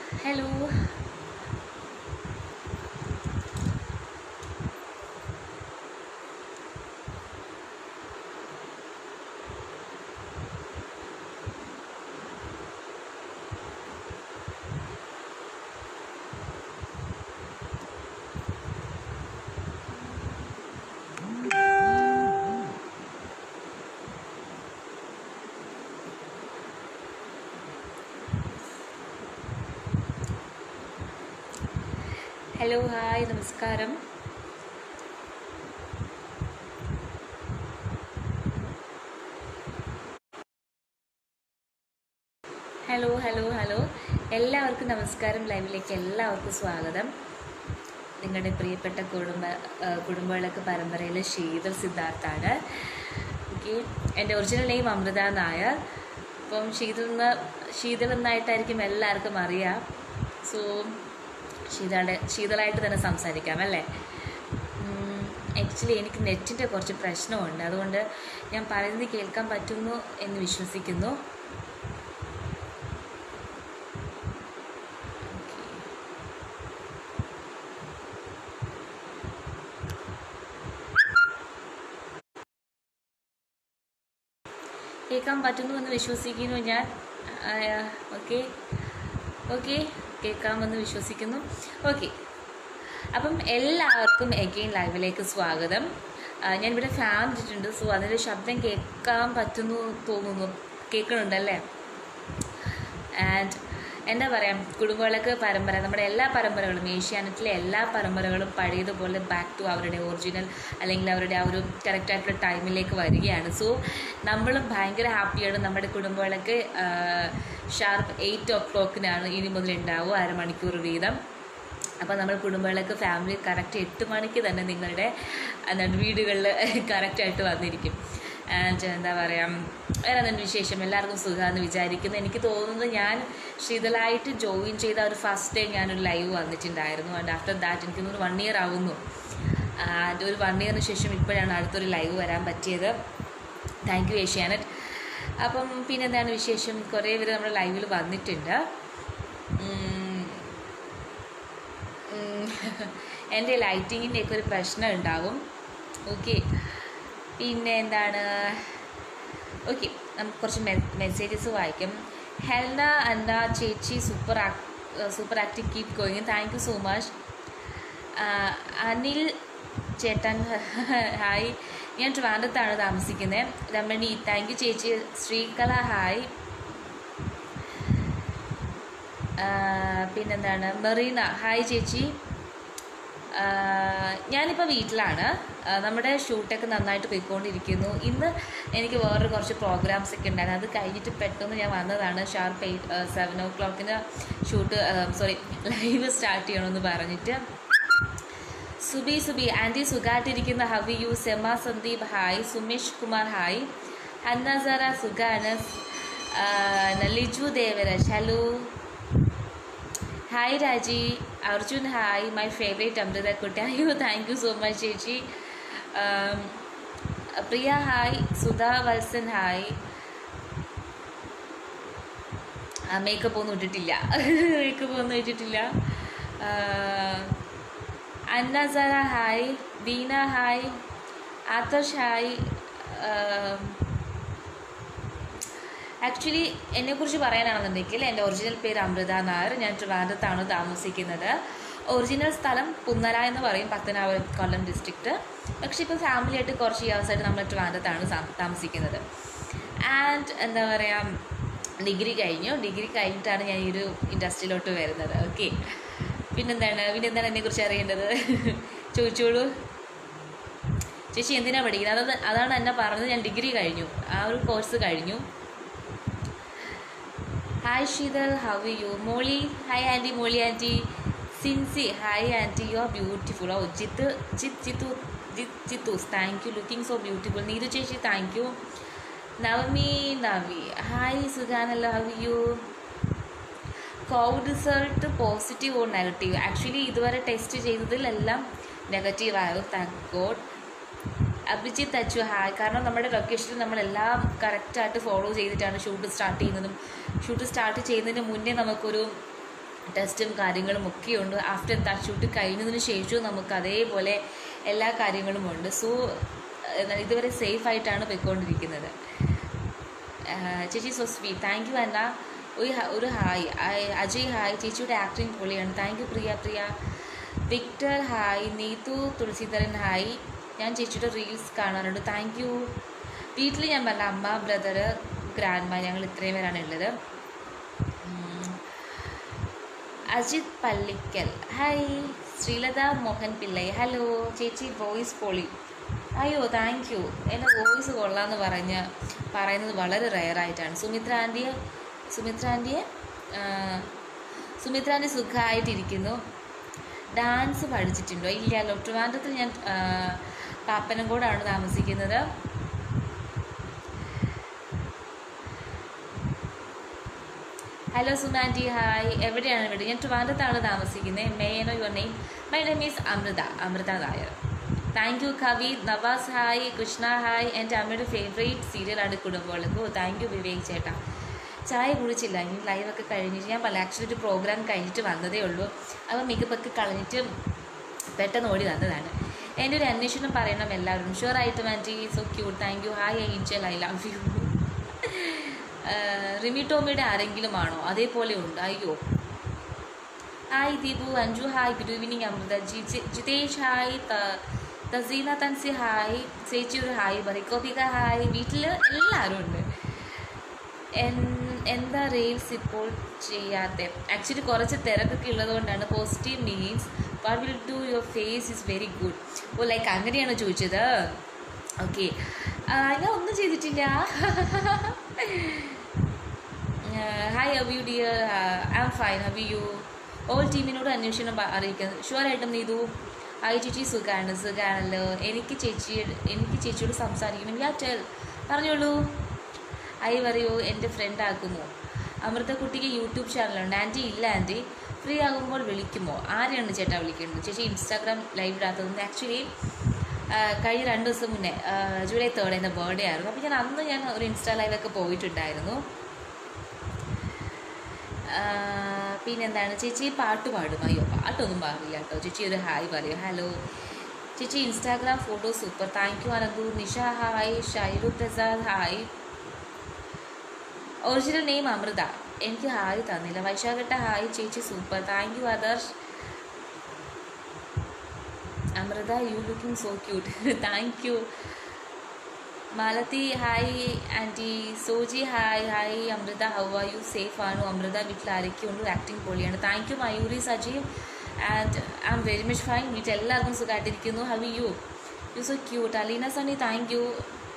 Hello hello hi നമസ്കാരം hello hello hello എല്ലാവർക്കും നമസ്കാരം ലൈവിലേക്ക് എല്ലാവർക്കും സ്വാഗതം നിങ്ങളുടെ പ്രിയപ്പെട്ട കുടുംബ ആ, കുടുംബവിളക്ക് പരമ്പരയിലെ ശീതൾ സിദ്ധാർത്ഥാണ് ഓക്കെ എൻ്റെ ഒറിജിനൽ നെയിം അമൃത നായർ അപ്പം ശീതൾ എന്ന് ശീതൾ എന്നായിട്ടായിരിക്കും എല്ലാവർക്കും അറിയാം സോ ശീതള ശീതളായിട്ട് തന്നെ സംസാരിക്കാം അല്ലേ ആക്ച്വലി എനിക്ക് നെറ്റിൻ്റെ കുറച്ച് പ്രശ്നമുണ്ട് അതുകൊണ്ട് ഞാൻ പറയുന്നത് കേൾക്കാൻ പറ്റുന്നു എന്ന് വിശ്വസിക്കുന്നു കേൾക്കാൻ പറ്റുന്നു എന്ന് വിശ്വസിക്കുന്നു ഞാൻ ഓക്കെ ഓക്കെ കേൾക്കാമെന്ന് വിശ്വസിക്കുന്നു ഓക്കെ അപ്പം എല്ലാവർക്കും എഗെയിൻ ലൈവിലേക്ക് സ്വാഗതം ആ, ഞാനിവിടെ ഫാൻ ഇട്ടിട്ടുണ്ട് സോ അതിൻ്റെ ശബ്ദം കേൾക്കാൻ പറ്റുന്നു തോന്നുന്നു കേൾക്കണുണ്ടല്ലേ ആൻഡ് എന്താ പറയുക കുടുംബവിളക്ക് പരമ്പര നമ്മുടെ എല്ലാ പരമ്പരകളും ഏഷ്യാനെറ്റിലെ എല്ലാ പരമ്പരകളും പഴയതുപോലെ ബാക്ക് ടു അവരുടെ ഒറിജിനൽ അല്ലെങ്കിൽ അവരുടെ ആ ഒരു കറക്റ്റായിട്ടുള്ള ടൈമിലേക്ക് വരികയാണ് സോ നമ്മളും ഭയങ്കര ഹാപ്പിയാണ് നമ്മുടെ കുടുംബവിളക്ക് ഷാർപ്പ് എയ്റ്റ് ഓ ക്ലോക്കിനാണ് ഇനി മുതൽ ഉണ്ടാവുക അരമണിക്കൂർ വീതം അപ്പോൾ നമ്മൾ കുടുംബങ്ങളൊക്കെ ഫാമിലി കറക്റ്റ് എട്ട് മണിക്ക് തന്നെ നിങ്ങളുടെ എന്താണ് വീടുകളിൽ കറക്റ്റായിട്ട് വന്നിരിക്കും ആൻഡ് എന്താ പറയുക വേറെ എന്തെങ്കിലും വിശേഷം എല്ലാവർക്കും സുഖമാണെന്ന് വിചാരിക്കുന്നു എനിക്ക് തോന്നുന്നത് ഞാൻ ശീതളായിട്ട് ജോയിൻ ചെയ്ത ഒരു ഫസ്റ്റ് ഡേ ഞാനൊരു ലൈവ് വന്നിട്ടുണ്ടായിരുന്നു ആൻഡ് ആഫ്റ്റർ ദാറ്റ് എനിക്ക് തോന്നുന്നു വൺ ഇയർ ആവുന്നു ആൻഡ് ഒരു വൺ ഇയറിന് ശേഷം ഇപ്പോഴാണ് അടുത്തൊരു ലൈവ് വരാൻ പറ്റിയത് താങ്ക് യു ഏഷ്യാനെറ്റ് അപ്പം പിന്നെ എന്താണ് വിശേഷം കുറേ പേര് നമ്മുടെ ലൈവിൽ വന്നിട്ടുണ്ട് ഉം, ഉം, എൻ്റെ ലൈറ്റിങ്ങിൻ്റെ ഒക്കെ ഒരു പ്രശ്നം ഉണ്ടാവും ഓക്കെ പിന്നെ എന്താണ് ഓക്കെ നമുക്ക് കുറച്ച് മെസ്സേജസ് വായിക്കാം ഹെൽന അന്ന ചേച്ചി super super active keep going thank you so much Anil ചേട്ടൻ ഹായ് ഞാൻ ട്രിവാൻഡത്താണ് താമസിക്കുന്നത് രമണി താങ്ക് യു ചേച്ചി ശ്രീകല ഹായ് ആ, പിന്നെന്താണ് മെറീന ഹായ് ചേച്ചി ആ, ഞാനിപ്പോൾ വീട്ടിലാണ് ആ, നമ്മുടെ ഷൂട്ടൊക്കെ നന്നായിട്ട് പോയിക്കൊണ്ടിരിക്കുന്നു ഇന്ന് എനിക്ക് വേറൊരു കുറച്ച് പ്രോഗ്രാംസ് ഒക്കെ ഉണ്ടായിരുന്നു അത് കഴിഞ്ഞിട്ട് പെട്ടെന്ന് ഞാൻ വന്നതാണ് ഷാർപ്പ് എയ്റ്റ് സെവൻ ഓ ക്ലോക്കിന് ഷൂട്ട് സോറി ലൈവ് സ്റ്റാർട്ട് ചെയ്യണമെന്ന് പറഞ്ഞിട്ട് സുബി സുബി ആൻറ്റി സുഖായിട്ടിരിക്കുന്ന how are you Sema Sandeep hi Sumesh Kumar hi Hanna Sara സുഖാണ് Liju Devaraj hello hi Raji Arjun hi my favourite Amritha കുട്ടി അയ്യോ താങ്ക് യു സോ മച്ച് ചേച്ചി um, Priya hi Sudha Valsan hi makeup ഒന്നും ഇട്ടിട്ടില്ല മേക്കപ്പ് ഒന്നും ഇട്ടിട്ടില്ല Anna Sara hi Beena hi Adarsh hi actually എന്നെക്കുറിച്ച് പറയാനാണെന്നുണ്ടെങ്കിൽ എൻ്റെ ഒറിജിനൽ പേര് അമൃത നായർ ഞാൻ ട്രിവാൻഡത്താണ് താമസിക്കുന്നത് ഒറിജിനൽ സ്ഥലം പുന്നല എന്ന് പറയും പത്തനാപുരം കൊല്ലം ഡിസ്ട്രിക്റ്റ് പക്ഷേ ഇപ്പോൾ ഫാമിലിയായിട്ട് കുറച്ച് ഇയേഴ്സായിട്ട് നമ്മൾ ട്രിവാൻഡത്താണ് സാ- താമസിക്കുന്നത് ആൻഡ് എന്താ പറയുക ഡിഗ്രി കഴിഞ്ഞു ഡിഗ്രി കഴിഞ്ഞിട്ടാണ് ഞാൻ ഈ ഒരു ഇൻഡസ്ട്രിയിലോട്ട് വരുന്നത് ഓക്കെ പിന്നെന്താണ് പിന്നെന്താണ് എന്നെക്കുറിച്ച് അറിയേണ്ടത് ചോദിച്ചോളൂ ചേച്ചി എന്തിനാണ് പഠിക്കുന്നത് അതാണ് അതാണ് എന്നെ പറഞ്ഞത് ഞാൻ ഡിഗ്രി കഴിഞ്ഞു ആ ഒരു കോഴ്സ് കഴിഞ്ഞു hi Sheethal how you Molly hi aunty Molly aunty Sincy hi aunty you are beautiful ഓ ജിത്ത് ജിത്ത് ജിത്തു ജിത്ത് ജിത്തൂസ് thank you looking so beautiful Neethu ചേച്ചി thank you Navami Navi hi സുഖാനല്ലോ how you covid result positive or negative actually ഇതുവരെ ടെസ്റ്റ് ചെയ്തതിലെല്ലാം നെഗറ്റീവ് ആയിരുന്നു thank God Abhijith Achu hi കാരണം നമ്മുടെ ലൊക്കേഷനിൽ നമ്മളെല്ലാം കറക്റ്റായിട്ട് ഫോളോ ചെയ്തിട്ടാണ് ഷൂട്ട് സ്റ്റാർട്ട് ചെയ്യുന്നതും ഷൂട്ട് സ്റ്റാർട്ട് ചെയ്യുന്നതിന് മുന്നേ നമുക്കൊരു ടെസ്റ്റും കാര്യങ്ങളും ഒക്കെ ഉണ്ട് ആഫ്റ്റർ ദാറ്റ് ഷൂട്ട് കഴിഞ്ഞതിന് ശേഷവും നമുക്ക് അതേപോലെ എല്ലാ കാര്യങ്ങളും ഉണ്ട് സോ എന്താണ് ഇതുവരെ സേഫ് ആയിട്ടാണ് പോയിക്കൊണ്ടിരിക്കുന്നത് ആഹ് ചേച്ചി so sweet thank you Anna ഒരു ഹ- ഒരു ഹായ് അയ്- അജയ് ഹായ് ചേച്ചിയുടെ ആക്ടിങ് പൊളിയാണ് thank you Priya Priya Victor hi Neethu Thulasidharan hi ഞാൻ ചേച്ചിയുടെ റീൽസ് കാണാറുണ്ട് താങ്ക് യു വീട്ടിൽ ഞാൻ പറഞ്ഞ അമ്മ ബ്രദർ ഗ്രാൻഡ്മ ഞങ്ങൾ ഇത്രയും പേരാണ് ഉള്ളത് ഉം. അജിത് പള്ളിക്കൽ ഹായ് ശ്രീലത മോഹൻ പിള്ളൈ ഹലോ ചേച്ചി വോയിസ് പൊളി അയ്യോ താങ്ക് യു എൻ്റെ വോയിസ് കൊള്ളാമെന്ന് പറഞ്ഞ് പറയുന്നത് വളരെ റെയറായിട്ടാണ് സുമിത്ര ആൻറ്റിയെ സുമിത്ര ആൻറ്റിയെ ആ, സുമിത്ര ആൻറ്റി സുഖമായിട്ടിരിക്കുന്നു ഡാൻസ് പഠിച്ചിട്ടുണ്ടോ ഇല്ലല്ലോ ട്രിവാൻഡ്രത്തിൽ ഞാൻ ആ, പാപ്പനംകോടാണ് താമസിക്കുന്നത് ഹലോ സുമാൻറ്റി ഹായ് എവിടെയാണ് വീട് ഞാൻ ട്രിവാൻഡ്രത്താണ് താമസിക്കുന്നത് may know your name my name is Amritha Amritha Nair thank you Kavi Navas hi Krishna hi എൻ്റെ അമ്മയുടെ ഫേവറേറ്റ് സീരിയലാണ് കുടുംബങ്ങൾക്ക് ഓ താങ്ക് യു വിവേക് ചേട്ടാ ചായ കുടിച്ചില്ല ഇനി ലൈവൊക്കെ കഴിഞ്ഞിട്ട് ഞാൻ പല ആക്ച്വലി ഒരു പ്രോഗ്രാം കഴിഞ്ഞിട്ട് വന്നതേ ഉള്ളൂ അപ്പോൾ മികപ്പൊക്കെ കളഞ്ഞിട്ട് പെട്ടെന്ന് ഓടി വന്നതാണ് എൻ്റെ ഒരു അന്വേഷണം പറയണം എല്ലാവരും ഷുവർ ആയിട്ടും aunty so cute thank you hi Angel I love you Rimi ടോമിയുടെ ആരെങ്കിലും ആണോ അതേപോലെ ഉണ്ട് അയ്യോ hi Deepu Anju hi good evening Amritha ജി- ജിതേഷ് ഹായ് ത- തസീന തൻസി ഹായ് ചേച്ചി ഒരു ഹായ് പറയും കോപിക ഹായ് വീട്ടിൽ എല്ലാവരും ഉണ്ട് എൻ- എന്താ റീൽസ് ഇപ്പോൾ ചെയ്യാത്ത ആക്ച്വലി കുറച്ച് തിരക്കൊക്കെ ഉള്ളതുകൊണ്ടാണ് positive means what will do your face is very good oh like അങ്ങനെയാണോ ചോദിച്ചത് ഓക്കെ ഞാൻ ഒന്നും ചെയ്തിട്ടില്ല hi how you dear I am fine how you all ടീമിനോട് അന്വേഷണം പ- അറിയിക്കുന്നത് ഷുവറായിട്ടും നീതു ഹായ് ചേച്ചി സുഖമാണ് സുഖമാണല്ലോ എനിക്ക് ചേച്ചി എനിക്ക് ചേച്ചിയോട് സംസാരിക്കണം യാ ടെൽ പറഞ്ഞോളൂ ഹായ് പറയൂ എൻ്റെ ഫ്രണ്ട് ആക്കുന്നു അമൃതക്കുട്ടിക്ക് യൂട്യൂബ് ചാനലുണ്ട് ആൻറ്റി ഇല്ല ആൻറ്റി ഫ്രീ ആകുമ്പോൾ വിളിക്കുമോ ആരെയാണ് ചേട്ടാ വിളിക്കുന്നത് ചേച്ചി ഇൻസ്റ്റാഗ്രാം ലൈവ് ഇടാത്തത് ആക്ച്വലി കഴിഞ്ഞ രണ്ട് ദിവസം മുന്നേ ആ, ജൂലൈ തേർഡ് എൻ്റെ ബർത്ത്ഡേ ആയിരുന്നു അപ്പോൾ ഞാൻ അന്ന് ഞാൻ ഒരു ഇൻസ്റ്റാ ലൈവൊക്കെ പോയിട്ടുണ്ടായിരുന്നു ആ, പിന്നെന്താണ് ചേച്ചി പാട്ട് പാടും അയ്യോ പാട്ടൊന്നും പാടില്ല കേട്ടോ ചേച്ചി ഒരു ഹായ് പറയൂ ഹലോ ചേച്ചി Instagram photo super thank you Ananthu Nisha hi Shailu Prasad hi original name Amritha എനിക്ക് ഹായ് തന്നില്ല വൈശാഖട്ട ഹായ് ചേച്ചി super thank you Adarsh Amritha you looking so cute thank you Malathi hi aunty Soji hi hi Amritha how are you safe ആണ് അമൃത വീട്ടിൽ ആരൊക്കെയുണ്ട് ആക്ടിങ് പൊളിയാണ് thank you Mayuri Sajeev and I am very much fine വീട്ടിൽ എല്ലാവർക്കും സുഖമായിട്ടിരിക്കുന്നു how you you so cute Aleena Sunny thank you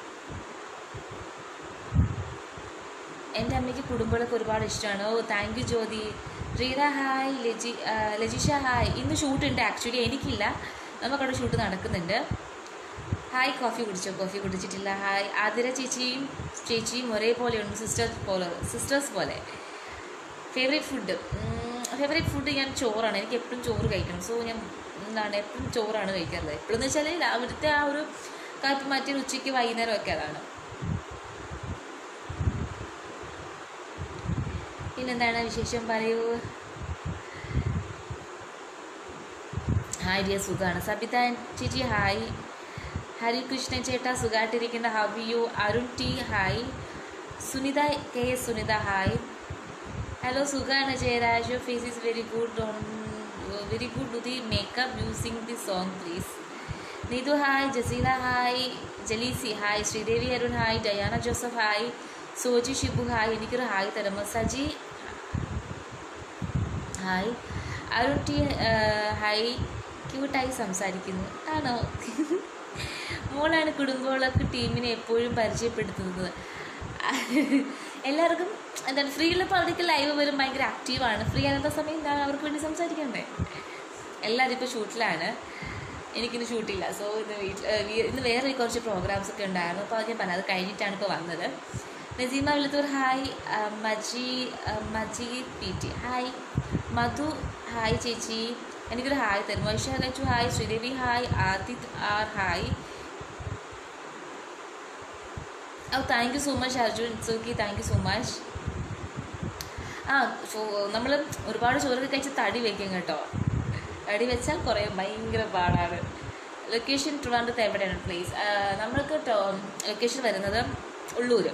എൻ്റെ അമ്മയ്ക്ക് കുടുംബങ്ങളൊക്കെ ഒരുപാട് ഇഷ്ടമാണ് oh thank you Jyothi Reena hi Laji ആ, ലജിഷ ഹായ് ഇന്ന് ഷൂട്ട് ഉണ്ട് ആക്ച്വലി എനിക്കില്ല നമുക്കവിടെ ഷൂട്ട് നടക്കുന്നുണ്ട് ഹായ് കോഫി കുടിച്ചോ കോഫി കുടിച്ചിട്ടില്ല ഹായ് ആതിര ചേച്ചിയും ചേച്ചിയും ഒരേപോലെയുണ്ട് സിസ്റ്റേഴ്സ് പോലെ സിസ്റ്റേഴ്സ് പോലെ ഫേവറേറ്റ് ഫുഡ് ഫേവറേറ്റ് ഫുഡ് ഞാൻ ചോറാണ് എനിക്ക് എപ്പോഴും ചോറ് കഴിക്കണം സോ ഞാൻ എന്താണ് എപ്പോഴും ചോറാണ് കഴിക്കാറുള്ളത് എപ്പോഴും എന്ന് വെച്ചാൽ രാവിലത്തെ ആ ഒരു കാറ്റ് മാറ്റി ഉച്ചയ്ക്ക് വൈകുന്നേരം ഒക്കെ അതാണ് പിന്നെന്താണ് വിശേഷം പറയൂ ഹായ് ഡിയ സുഖമാണ് സബിത ചേച്ചി ഹായ് ഹരികൃഷ്ണൻ ചേട്ടാ സുഖമായിട്ടിരിക്കുന്ന how you Arun T hi Sunitha K S Sunitha hi hello സുഖമാണ് Jayaraj your face is very good on very good do the makeup using the song please Neethu hi Jaseela hi Jalisi hi Sreedevi Arun hi Diana Joseph hi Soji Shibu hi എനിക്കൊരു hi തരുമോ Saji hi Arun T hi ക്യൂട്ടായി സംസാരിക്കുന്നു ആണോ മോളാണ് കുടുംബങ്ങളൊക്കെ ടീമിനെ എപ്പോഴും പരിചയപ്പെടുത്തുന്നത് എല്ലാവർക്കും എന്താണ് ഫ്രീ ഉള്ളപ്പോൾ അവർക്ക് ലൈവ് വരും ഭയങ്കര ആക്റ്റീവാണ് ഫ്രീ ആകുന്ന സമയം ഞാൻ അവർക്ക് വേണ്ടി സംസാരിക്കണ്ടേ എല്ലാവരും ഇപ്പോൾ ഷൂട്ടിലാണ് എനിക്കിന്ന് ഷൂട്ടില്ല സോ ഇന്ന് വീട്ടിൽ ഇന്ന് വേറെ കുറച്ച് പ്രോഗ്രാംസ് ഒക്കെ ഉണ്ടായിരുന്നു അപ്പോൾ അത് ഞാൻ പറഞ്ഞത് അത് കഴിഞ്ഞിട്ടാണ് ഇപ്പോൾ വന്നത് നസീമ വിളത്തൂർ ഹായ് ആ, മജി ആ, Maji P T hi Madhu hi ചേച്ചി എനിക്കൊരു ഹായ് തരും Vaishakha Lachu hi Sreedevi hi Adith R hi oh thank you so much Arjun it's okay thank you so much ആ നമ്മൾ ഒരുപാട് ചോറൊക്കെ കഴിച്ച് തടി വെക്കും കേട്ടോ തടി വെച്ചാൽ കുറേ ഭയങ്കര പാടാണ് ലൊക്കേഷൻ ട്രിവാൻഡ്രത്ത് എവിടെയാണ് പ്ലേസ് നമ്മൾക്ക് ലൊക്കേഷൻ വരുന്നത് ഉള്ളൂർ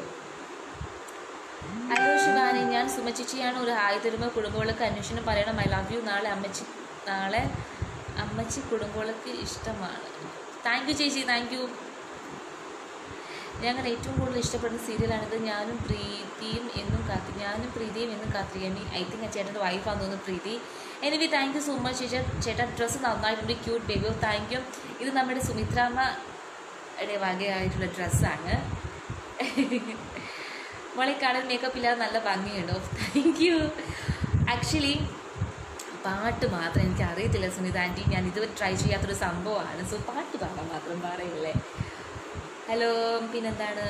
ഹലോ ശിവാനി ഞാൻ സുമച്ചിച്ചിയാണ് ഒരു ഹായ് തരുമ്പോൾ കുടുംബങ്ങൾക്ക് അന്വേഷണം പറയണം ഐ ലവ് യു നാളെ അമ്മച്ചി നാളെ അമ്മച്ചി കുടുംബങ്ങൾക്ക് ഇഷ്ടമാണ് താങ്ക് യു ചേച്ചി താങ്ക് യു ഞങ്ങൾ ഏറ്റവും കൂടുതൽ ഇഷ്ടപ്പെടുന്ന സീരിയലാണിത് ഞാനും പ്രീതിയും എന്നും കാത്തി ഞാനും പ്രീതിയും എന്നും കാത്തിരിക്കാം ഐ തിങ്ക് ആ ചേട്ടൻ്റെ വൈഫാന്ന് തോന്നുന്നു Preethi anyway thank you so much ചേച്ചാ ചേട്ടാ ഡ്രസ്സ് നന്നായിട്ടുണ്ട് ക്യൂട്ട് ബേബി താങ്ക് യു ഇത് നമ്മുടെ സുമിത്രാമ്മയുടെ വകയായിട്ടുള്ള ഡ്രസ്സാണ് മോളെ കാണാൻ മേക്കപ്പ് ഇല്ലാതെ നല്ല ഭംഗിയുണ്ടോ താങ്ക് യു ആക്ച്വലി പാട്ട് മാത്രം എനിക്ക് അറിയത്തില്ല സുനിത ആൻറ്റി ഞാൻ ഇതുവരെ ട്രൈ ചെയ്യാത്തൊരു സംഭവമാണ് സോ പാട്ട് പാടാൻ മാത്രം പറയില്ലേ ഹലോ പിന്നെന്താണ്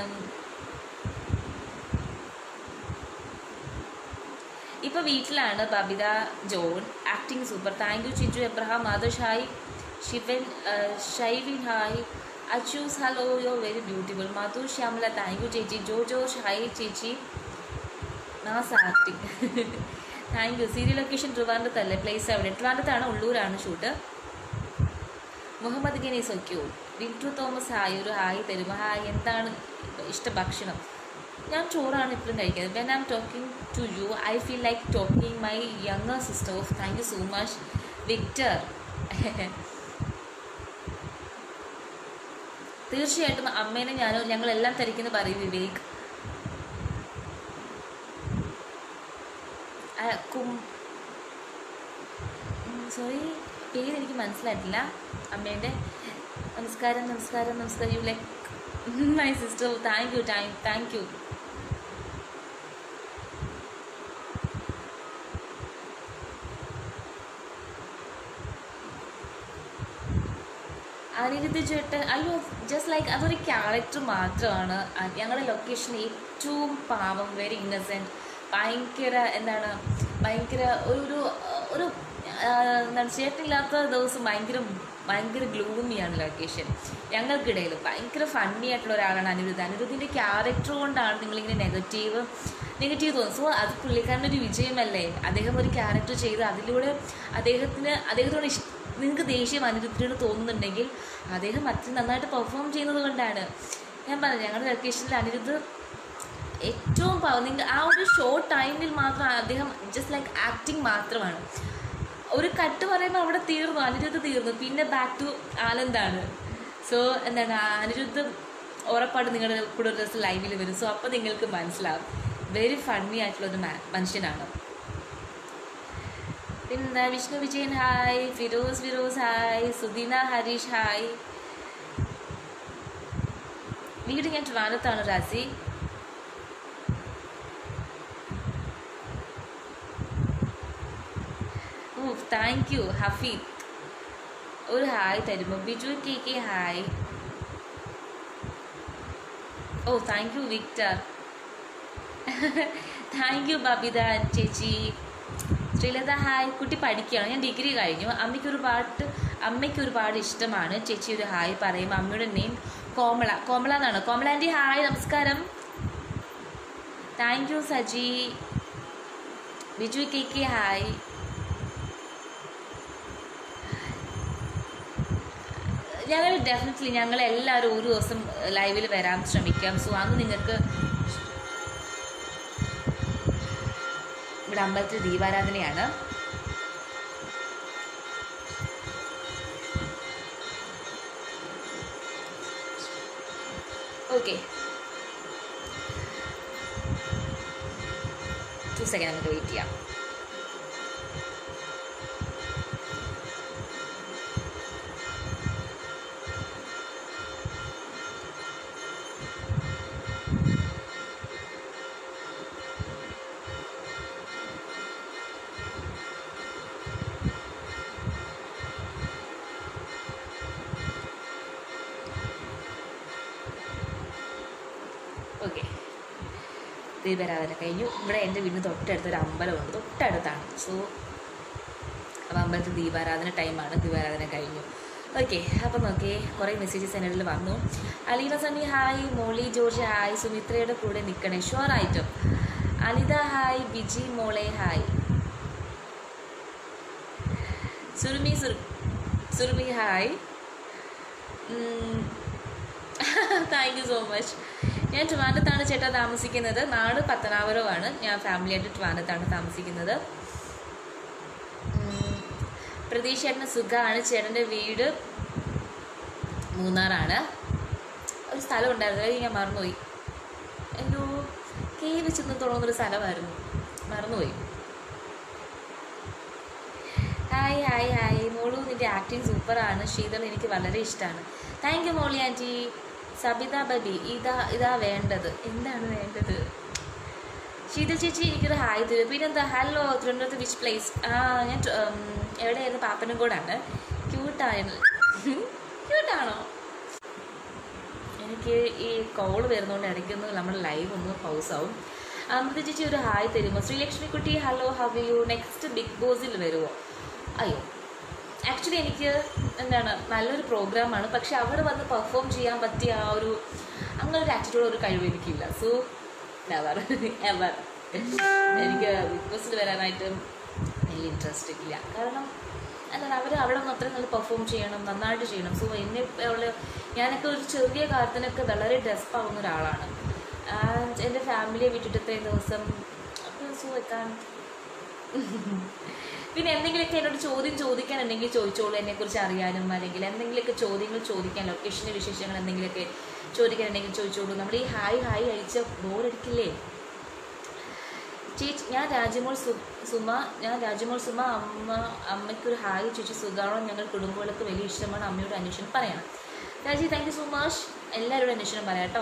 ഇപ്പോൾ വീട്ടിലാണ് Babitha John acting super thank you Chittu Abraham Madhav hi Shivan Shaivin hi Achus hello yo very beautiful Madhu Shyamala thank you ചേച്ചി ജോ ജോ ഹായ് ചേച്ചി Naz acting thank you serial location ട്രിവാൻഡ്രത്തല്ലേ പ്ലേസ് എവിടെ ട്രിവാൻഡ്രത്താണ് ഉള്ളൂരാണ് ഷൂട്ട് മുഹമ്മദ് ഗനീസ് ഒക്കെയോ വിൻട്രു തോമസ് ഹായ് ഒരു ഹായ് തരും ഹായ് എന്താണ് ഇഷ്ട ഭക്ഷണം ഞാൻ ചോറാണ് ഇപ്പോഴും കഴിക്കുന്നത് when I am talking to you I feel like talking my younger sister of thank you so much Victor തീർച്ചയായിട്ടും അമ്മേനെ ഞാനോ ഞങ്ങളെല്ലാം തിരക്കുന്ന പറയും വിവേക് കും സോറി പേര് എനിക്ക് മനസ്സിലായിട്ടില്ല അമ്മേൻ്റെ നമസ്കാരം നമസ്കാരം നമസ്കാരം you like my sister thank you thank thank you Aniruddha ചേട്ടൻ അയ്യോ ജസ്റ്റ് ലൈക്ക് അതൊരു ക്യാരക്ടർ മാത്രമാണ് ഞങ്ങളുടെ ലൊക്കേഷൻ ഏറ്റവും പാവം വെരി ഇന്നസെൻറ്റ് ഭയങ്കര എന്താണ് ഭയങ്കര ഒരു ഒരു എന്താണ് ചേട്ടനില്ലാത്ത ദിവസം ഭയങ്കര ഭയങ്കര ഗ്ലൂമിയാണ് ലൊക്കേഷൻ ഞങ്ങൾക്കിടയിൽ ഭയങ്കര ഫണ്ണി ആയിട്ടുള്ള ഒരാളാണ് അനിരുദ്ധ അനിരുദ്ധിൻ്റെ ക്യാരക്ടർ കൊണ്ടാണ് നിങ്ങളിങ്ങനെ നെഗറ്റീവ് നെഗറ്റീവ് തോന്നുന്നത് സോ അത് പുള്ളിക്കാരൻ്റെ ഒരു വിജയമല്ലേ അദ്ദേഹം ഒരു ക്യാരക്ടർ ചെയ്ത് അതിലൂടെ അദ്ദേഹത്തിന് അദ്ദേഹത്തോട് ഇഷ്ട നിങ്ങൾക്ക് ദേഷ്യം അനിരുദ്ധിനോട് തോന്നുന്നുണ്ടെങ്കിൽ അദ്ദേഹം അത്രയും നന്നായിട്ട് പെർഫോം ചെയ്യുന്നത് കൊണ്ടാണ് ഞാൻ പറഞ്ഞു ഞങ്ങളുടെ ലൊക്കേഷനിൽ അനിരുദ്ധ് ഏറ്റവും നിങ്ങൾ ആ ഒരു ഷോർട്ട് ടൈമിൽ മാത്രം അദ്ദേഹം ജസ്റ്റ് ലൈക്ക് ആക്ടിങ് മാത്രമാണ് ഒരു കട്ട് പറയുമ്പോൾ അവിടെ തീർന്നു അനിരുദ്ധ് തീർന്നു പിന്നെ ബാക്ക് ടു ആനന്ദാണ് സോ എന്താണ് അനിരുദ്ധ് ഉറപ്പായിട്ട് നിങ്ങളുടെ കൂടെ ഒരു ദിവസം ലൈവിൽ വരും സോ അപ്പോൾ നിങ്ങൾക്ക് മനസ്സിലാവും വെരി ഫണ്ണി ആയിട്ടുള്ള ഒരു മനുഷ്യനാണ് പിന്നെന്താ Vishnu Vijayan hi Firoz Firoz hi Sudeena Harish hi വീട് ഞാൻ ട്രിവാൻഡത്താണ് Razi oh thank you Hafeed ഒരു ഹായ് തരുമോ Biju K K hi oh thank you Victor thank you Babitha ചേച്ചി ശ്രീലത ഹായ് കുട്ടി പഠിക്കുകയാണ് ഞാൻ ഡിഗ്രി കഴിഞ്ഞു അമ്മയ്ക്ക് ഒരു പാട്ട് അമ്മയ്ക്ക് ഒരുപാട് ഇഷ്ടമാണ് ചേച്ചി ഒരു ഹായ് പറയും അമ്മയുടെ നെയിം കോമള കോമള എന്നാണ് കോമള ആൻറ്റി ഹായ് നമസ്കാരം thank you Saji Biju K K hi ഞങ്ങൾ ഡെഫിനറ്റ്ലി ഞങ്ങൾ എല്ലാവരും ഒരു ദിവസം ലൈവിൽ വരാൻ ശ്രമിക്കാം സോ അന്ന് നിങ്ങൾക്ക് ഇവിടെ അമ്പലത്തിൽ ദീപാരാധനയാണ് ഓക്കെ ടു സെക്കൻഡ് നമുക്ക് വെയിറ്റ് ചെയ്യാം ഓക്കെ ദീപാരാധന കഴിഞ്ഞു ഇവിടെ എൻ്റെ വീടിന് തൊട്ടടുത്തൊരു അമ്പലമുണ്ട് തൊട്ടടുത്താണ് സോ അപ്പോൾ അമ്പലത്തിൽ ദീപാരാധന ടൈമാണ് ദീപാരാധന കഴിഞ്ഞു ഓക്കെ അപ്പം നോക്കേ കുറേ മെസ്സേജസ് എന്നിൽ വന്നു Aleena Sunny hi Molly George hi സുമിത്രയുടെ കൂടെ നിൽക്കണേ ഷുവറായിട്ടും അനിത ഹായ് ബിജി മോളെ ഹായ് സുറുമി സുർ Surumi hi thank you so much ഞാൻ ട്രിവാൻഡത്താണ് ചേട്ടാ താമസിക്കുന്നത് നാട് പത്തനാപുരമാണ് ഞാൻ ഫാമിലിയായിട്ട് ട്രിവാൻഡത്താണ് താമസിക്കുന്നത് ഉം, പ്രതീഷ് ചേട്ടന് സുഖമാണ് ചേട്ടൻ്റെ വീട് മൂന്നാറാണ് ഒരു സ്ഥലം ഉണ്ടായിരുന്നു അല്ലെങ്കിൽ ഞാൻ മറന്നുപോയി എന്തോ കെ വെച്ചെന്ന് തുടങ്ങുന്നൊരു സ്ഥലമായിരുന്നു മറന്നുപോയി ഹായ് ഹായ് ഹായ് മോളു നിൻ്റെ ആക്ടിങ് സൂപ്പറാണ് ശീതൾ എനിക്ക് വളരെ ഇഷ്ടമാണ് thank you Molly aunty Sabitha Babi ഇതാ ഇതാ വേണ്ടത് എന്താണ് വേണ്ടത് ശീതൾ ചേച്ചി എനിക്കൊരു ഹായ് തരും പിന്നെന്താ ഹലോ തിരുവനന്തപുരത്ത് വിച്ച് പ്ലേസ് ആ ഞാൻ ട്- ഉം, എവിടെയായിരുന്നു പാപ്പനംകോടാണ് ക്യൂട്ടാണ് ക്യൂട്ടാണോ എനിക്ക് ഈ കോൾ വരുന്നതുകൊണ്ട് ഇടയ്ക്കൊന്ന് നമ്മുടെ ലൈവ് ഒന്ന് പൗസ് ആവും അമൃത ചേച്ചി ഒരു ഹായ് തരുമോ ശ്രീലക്ഷ്മി കുട്ടി hello how you next Bigg ബോസിൽ വരുമോ അയ്യോ ആക്ച്വലി എനിക്ക് എന്താണ് നല്ലൊരു പ്രോഗ്രാമാണ് പക്ഷെ അവിടെ വന്ന് പെർഫോം ചെയ്യാൻ പറ്റിയ ആ ഒരു അങ്ങനെ ഒരു ആറ്റിറ്റ്യൂഡ് ഒരു കഴിവ് എനിക്കില്ല സോ നെവർ എവർ എനിക്ക് ബിഗ് ബോസിൽ വരാനായിട്ട് വലിയ ഇൻട്രസ്റ്റ് ഇല്ല കാരണം എന്താണ് അവർ അവിടെ നിന്ന് അത്രയും നല്ല പെർഫോം ചെയ്യണം നന്നായിട്ട് ചെയ്യണം സോ എന്നെ ഉള്ള ഞാനൊക്കെ ഒരു ചെറിയ കാര്യത്തിനൊക്കെ വളരെ ഡെസ്പ് ആവുന്ന ഒരാളാണ് ആൻഡ് എൻ്റെ ഫാമിലിയെ വിട്ടിട്ട് ഇത്രയും ദിവസം സോ എത്താൻ പിന്നെ എന്തെങ്കിലുമൊക്കെ എന്നോട് ചോദ്യം ചോദിക്കാനുണ്ടെങ്കിൽ ചോദിച്ചോളൂ എന്നെക്കുറിച്ച് അറിയാനും അല്ലെങ്കിൽ എന്തെങ്കിലുമൊക്കെ ചോദ്യങ്ങൾ ചോദിക്കാൻ ലൊക്കേഷൻ്റെ വിശേഷങ്ങൾ എന്തെങ്കിലുമൊക്കെ ചോദിക്കാനുണ്ടെങ്കിൽ ചോദിച്ചോളൂ നമ്മൾ ഈ ഹായ് ഹായ് അയച്ച ബോറടിക്കില്ലേ ചേച്ചി ഞാൻ രാജമോൾ സു സുമ ഞാൻ രാജമോൾ സുമ അമ്മ അമ്മയ്ക്കൊരു ഹായ് ചേച്ചി സുഖാണോ ഞങ്ങൾ കുടുംബങ്ങൾക്ക് വലിയ ഇഷ്ടമാണ് അമ്മയോട് അന്വേഷണം പറയണം രാജി താങ്ക് യു സോ മച്ച് എല്ലാവരോടും അന്വേഷണം പറയാം കേട്ടോ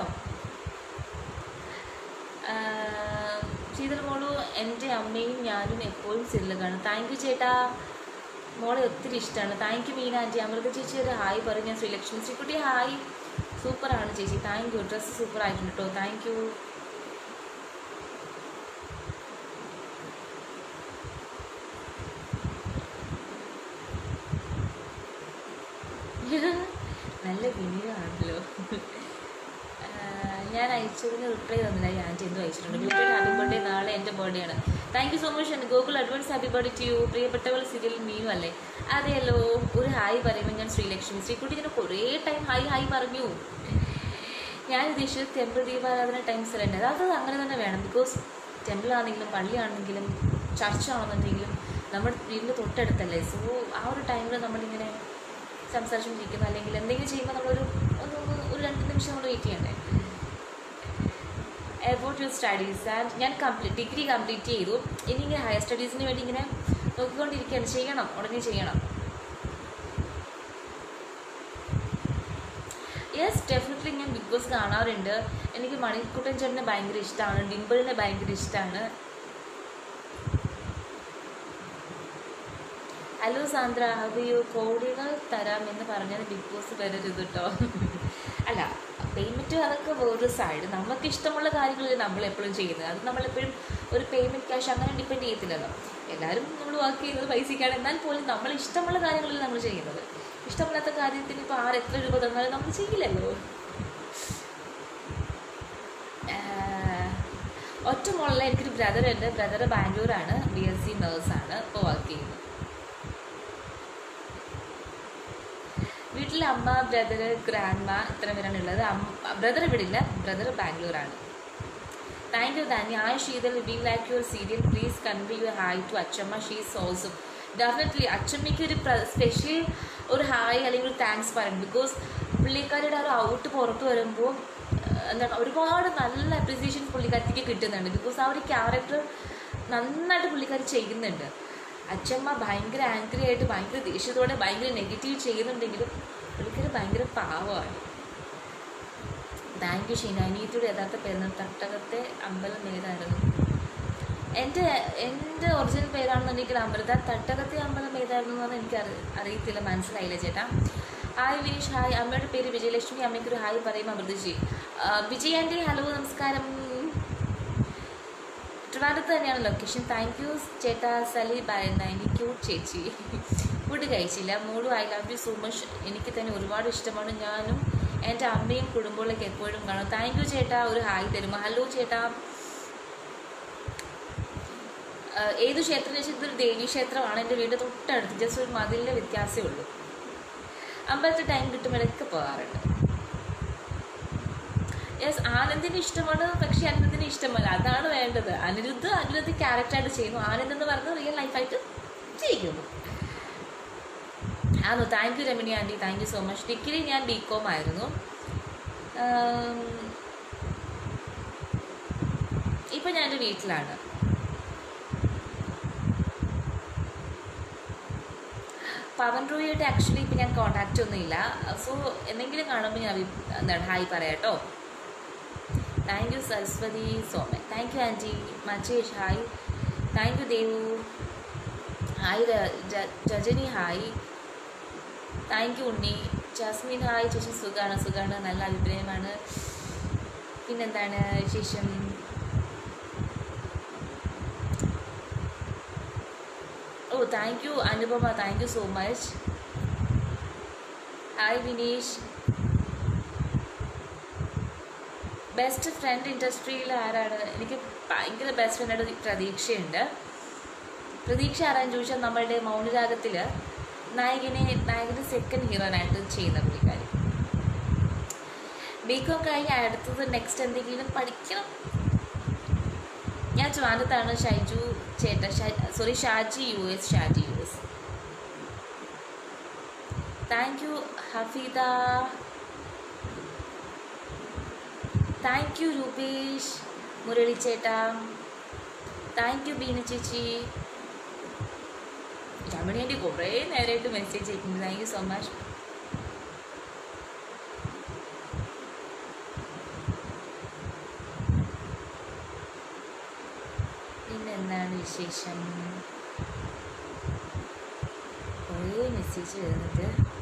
ശീതൾ മോളു എൻ്റെ അമ്മയും ഞാനും എപ്പോഴും സില്ല് കാണും താങ്ക് യു ചേട്ടാ മോളെ ഒത്തിരി ഇഷ്ടമാണ് thank you Meena aunty Amritha ചേച്ചി ഒരു ഹായ് പറയും ഞാൻ ശ്രീലക്ഷ്മി ശ്രീക്കുട്ടി ഹായ് സൂപ്പറാണ് ചേച്ചി താങ്ക് യു ഡ്രസ്സ് സൂപ്പർ ആയിട്ടുണ്ട് കേട്ടോ താങ്ക് യു നല്ല വിനീതമാണല്ലോ ആഹ് ഞാൻ അയച്ചതിന് റിപ്ലൈ തന്നില്ല ഈ ആൻറ്റി എന്തോ അയച്ചിട്ടുണ്ട് ബ്യൂട്ടി ഹാപ്പി ബർത്ത്ഡേ നാളെ എൻ്റെ ബർത്ത്ഡേ ആണ് thank you so much and Google advance happy birthday to you പ്രിയപ്പെട്ടവൾ സിരിയൽ മീനു അല്ലേ അതെയല്ലോ ഒരു ഹായ് പറയുമ്പോൾ ഞാൻ ശ്രീലക്ഷ്മി ശ്രീക്കുട്ടി ഇങ്ങനെ കുറേ ടൈം ഹായ് ഹായ് പറഞ്ഞു ഞാൻ ഉദ്ദേശിച്ചത് ടെമ്പിൾ ദീപാരാധന ടൈംസ് തന്നെ അത് അങ്ങനെ തന്നെ വേണം ബിക്കോസ് ടെമ്പിൾ ആണെങ്കിലും പള്ളിയാണെങ്കിലും ചർച്ച് ആണെന്നുണ്ടെങ്കിലും നമ്മുടെ വീടിൻ്റെ തൊട്ടടുത്തല്ലേ സോ ആ ഒരു ടൈമിൽ നമ്മളിങ്ങനെ സംസാരിച്ചുകൊണ്ടിരിക്കുന്നു അല്ലെങ്കിൽ എന്തെങ്കിലും ചെയ്യുമ്പോൾ നമ്മളൊരു ഒന്ന് ഒന്ന് ഒരു രണ്ട് നിമിഷം നമ്മൾ വെയിറ്റ് ചെയ്യണ്ടേ അബൌട്ട് യുവർ സ്റ്റഡീസ് ആൻഡ് ഞാൻ കംപ്ലീറ്റ് ഡിഗ്രി കംപ്ലീറ്റ് ചെയ്തു ഇനി ഇങ്ങനെ ഹയർ സ്റ്റഡീസിന് വേണ്ടി ഇങ്ങനെ നോക്കിക്കൊണ്ടിരിക്കുകയാണ് ചെയ്യണം ഉടനെ ചെയ്യണം യെസ് ഡെഫിനറ്റ്ലി ഞാൻ ബിഗ് ബോസ് കാണാറുണ്ട് എനിക്ക് മണിക്കുട്ടൻ ചേട്ടനെ ഭയങ്കര ഇഷ്ടമാണ് ഡിംപിളിനെ ഭയങ്കര ഇഷ്ടമാണ് ഹലോ സാന്ദ്ര ഹവിയോ കോടികൾ തരാം എന്ന് പറഞ്ഞത് ബിഗ് ബോസ് വരരുത് കേട്ടോ അല്ല പേയ്മെൻറ്റ് അതൊക്കെ വേറൊരു സൈഡ് നമുക്ക് ഇഷ്ടമുള്ള കാര്യങ്ങളല്ലേ നമ്മൾ എപ്പോഴും ചെയ്യുന്നത് അത് നമ്മളെപ്പോഴും ഒരു പേയ്മെൻറ്റ് ക്യാഷ് അങ്ങനെ ഡിപ്പെൻഡ് ചെയ്യത്തില്ലല്ലോ എല്ലാവരും നമ്മൾ വർക്ക് ചെയ്യുന്നത് പൈസയ്ക്കാണ് എന്നാൽ പോലും നമ്മൾ ഇഷ്ടമുള്ള കാര്യങ്ങളല്ലേ നമ്മൾ ചെയ്യുന്നത് ഇഷ്ടമില്ലാത്ത കാര്യത്തിന് ഇപ്പോൾ ആര് എത്ര രൂപ തന്നാലും നമ്മൾ ചെയ്യില്ലല്ലോ ആഹ് ഒറ്റ മോളിൽ എനിക്കൊരു ബ്രദർ ഉണ്ട് ബ്രദർ ബാംഗ്ലൂരാണ് ബി എസ് സി നേഴ്സാണ് ഇപ്പോൾ വർക്ക് ചെയ്യുന്നത് വീട്ടിൽ അമ്മ ബ്രദർ ഗ്രാൻഡ്മ ഇത്ര പേരാണ് ഉള്ളത് ബ്രദർ ഇവിടെ ഇല്ല ബ്രദർ ബാംഗ്ലൂരാണ് താങ്ക് യു ധാനി ആ Sheethal we like your serial please convey your hi to Achamma she's also definitely അച്ചമ്മയ്ക്ക് ഒരു സ്പെഷ്യൽ ഒരു ഹായ് അല്ലെങ്കിൽ ഒരു താങ്ക്സ് പറയണം ബിക്കോസ് പുള്ളിക്കാരുടെ ആ ഒരു ഔട്ട് പുറത്ത് വരുമ്പോൾ എന്താണ് ഒരുപാട് നല്ല അപ്രിസിയേഷൻ പുള്ളിക്കാരിക്ക് കിട്ടുന്നുണ്ട് ബിക്കോസ് ആ ഒരു ക്യാരക്ടർ നന്നായിട്ട് പുള്ളിക്കാരി ചെയ്യുന്നുണ്ട് അച്ചമ്മ ഭയങ്കര ആംഗ്രി ആയിട്ട് ഭയങ്കര ദേഷ്യത്തോടെ ഭയങ്കര നെഗറ്റീവ് ചെയ്യുന്നുണ്ടെങ്കിലും പുള്ളിക്കാരി ഭയങ്കര പാവമാണ് താങ്ക് യു ഷീന അനീതിയുടെ യഥാർത്ഥ പേരാണ് തട്ടകത്തെ അമ്പലം ഏതായിരുന്നു എൻ്റെ എൻ്റെ ഒറിജിനൽ പേരാണെന്നുണ്ടെങ്കിൽ അമൃത തട്ടകത്തെ അമ്പലം ഏതായിരുന്നു എന്ന് എനിക്ക് അറി അറിയത്തില്ല മനസ്സിലായില്ല ചേട്ടാ ഹായ് വിനീഷ് ഹായ് അമ്മയുടെ പേര് വിജയലക്ഷ്മി അമ്മയ്ക്കൊരു ഹായ് പറയും അമൃതജി വിജയ് ആൻറ്റി ഹലോ നമസ്കാരം ട്രിവാൻഡത്ത് തന്നെയാണ് ലൊക്കേഷൻ താങ്ക് യു ചേട്ടാ സലി ബായന്ന എനിക്ക് ക്യൂട്ട് ചേച്ചി ഫുഡ് കഴിച്ചില്ല മോളും I love you so much എനിക്ക് തന്നെ ഒരുപാട് ഇഷ്ടമാണ് ഞാനും എൻ്റെ അമ്മയും കുടുംബങ്ങളൊക്കെ എപ്പോഴും കാണും താങ്ക് യു ചേട്ടാ ഒരു ഹായ് തരുമോ ഹലോ ചേട്ടാ ആ, ഏത് ക്ഷേത്രം എന്ന് വെച്ചാൽ ഇതൊരു ദേവീ ക്ഷേത്രമാണ് എൻ്റെ വീട് തൊട്ടടുത്ത് ജസ്റ്റ് ഒരു മതിലിൻ്റെ വ്യത്യാസമേ ഉള്ളൂ അമ്പലത്തിൽ ടൈം കിട്ടുമ്പോഴൊക്കെ പോകാറുണ്ട് യെസ് ആനന്ദിന് ഇഷ്ടമാണ് പക്ഷെ അനിരുദ്ധിന് ഇഷ്ടമല്ല അതാണ് വേണ്ടത് അനിരുദ്ധ് അനിരുദ്ധ് ക്യാരക്ടറായിട്ട് ചെയ്യുന്നു ആനന്ദ് എന്ന് പറയുന്നത് റിയൽ ലൈഫായിട്ട് ചെയ്യുന്നു ആണോ thank you Ramani aunty thank you so much degree ഞാൻ ബി കോം ആയിരുന്നു ആം, ഇപ്പൊ ഞാൻ എൻ്റെ വീട്ടിലാണ് പവൻ റോയായിട്ട് ആക്ച്വലി ഇപ്പം ഞാൻ കോണ്ടാക്റ്റ് ഒന്നുമില്ല സോ എന്തെങ്കിലും കാണുമ്പോൾ ഞാൻ അഭി- എന്താണ് ഹായ് പറയാട്ടോ thank you Saraswathi Soman thank you aunty Majesh hi thank you Devu hi ര- ജ- Rajani hi thank you Unni Jasmine hi ചേച്ചി സുഖാണ് സുഖാണ് നല്ല അഭിപ്രായമാണ് പിന്നെന്താണ് വിശേഷം oh thank you Anupama thank you so much hi Vineesh best friend ഇൻഡസ്ട്രിയിൽ ആരാണ് എനിക്ക് ഭയങ്കര ബെസ്റ്റ് ഫ്രണ്ടായിട്ട് പ്രതീക്ഷയുണ്ട് പ്രതീക്ഷ ആരാന്ന് ചോദിച്ചാൽ നമ്മളുടെ മൗനരാഗത്തിൽ നായകനെ നായകന് സെക്കൻഡ് ഹീറോനായിട്ട് ചെയ്യുന്ന പുള്ളിക്കാരി ബികോം കഴിഞ്ഞ് അടുത്തത് നെക്സ്റ്റ് എന്തെങ്കിലും പഠിക്കണം ഞാൻ ട്രിവാൻഡത്താണ് ഷൈജു ചേട്ട sorry Shaji U S Shaji U S thank you Hafeeda thank you Rupesh Murali ചേട്ടാ താങ്ക് യു ബീന ചേച്ചി രമണി ആൻറ്റി കുറേ നേരമായിട്ട് മെസ്സേജ് അയക്കുന്നുണ്ട് താങ്ക് യു സോ മച്ച് പിന്നെ എന്താണ് വിശേഷം കുറേ മെസ്സേജ് വരുന്നുണ്ട്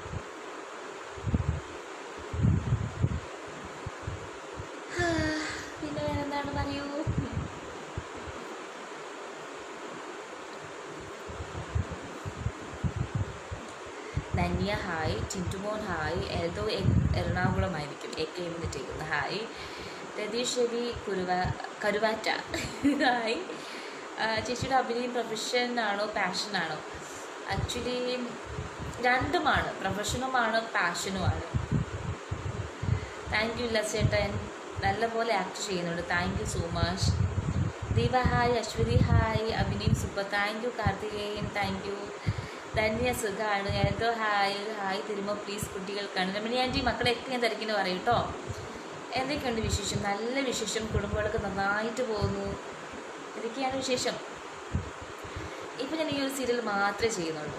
ഹാ, പിന്നെ വേറെന്താണ് പറയൂ ധന്യ ഹായ് ചിന്റുമോൻ ഹായ് ഏതോ എ- എറണാകുളമായിരിക്കും എ കെ എന്നിട്ടേക്കുന്നു ഹായ് രതീഷ് രവി കുരുവ കരുവാറ്റ ഹായ് ആ, ചേച്ചിയുടെ അഭിനയം പ്രൊഫഷൻ ആണോ പാഷൻ ആണോ ആക്ച്വലി രണ്ടുമാണ് പ്രൊഫഷനുമാണ് പാഷനുമാണ് താങ്ക് യു ലസേട്ടൻ നല്ലപോലെ ആക്ട് ചെയ്യുന്നുണ്ട് thank you so much Deepa hi Aswathi hi അഭിനയം super thank you Karthikeyan thank you Dhanya സുഖാണ് ഏതോ ഹായ് ഹായ് തരുമ്പോൾ പ്ലീസ് കുട്ടികൾക്കാണ് രമണി ആൻറ്റി മക്കളെയൊക്കെ ഞാൻ തിരക്കിന് പറയും കേട്ടോ എന്തൊക്കെയുണ്ട് വിശേഷം നല്ല വിശേഷം കുടുംബങ്ങളൊക്കെ നന്നായിട്ട് പോകുന്നു ഇതൊക്കെയാണ് വിശേഷം ഇപ്പം ഞാൻ ഈ ഒരു സീരിയൽ മാത്രമേ ചെയ്യുന്നുള്ളൂ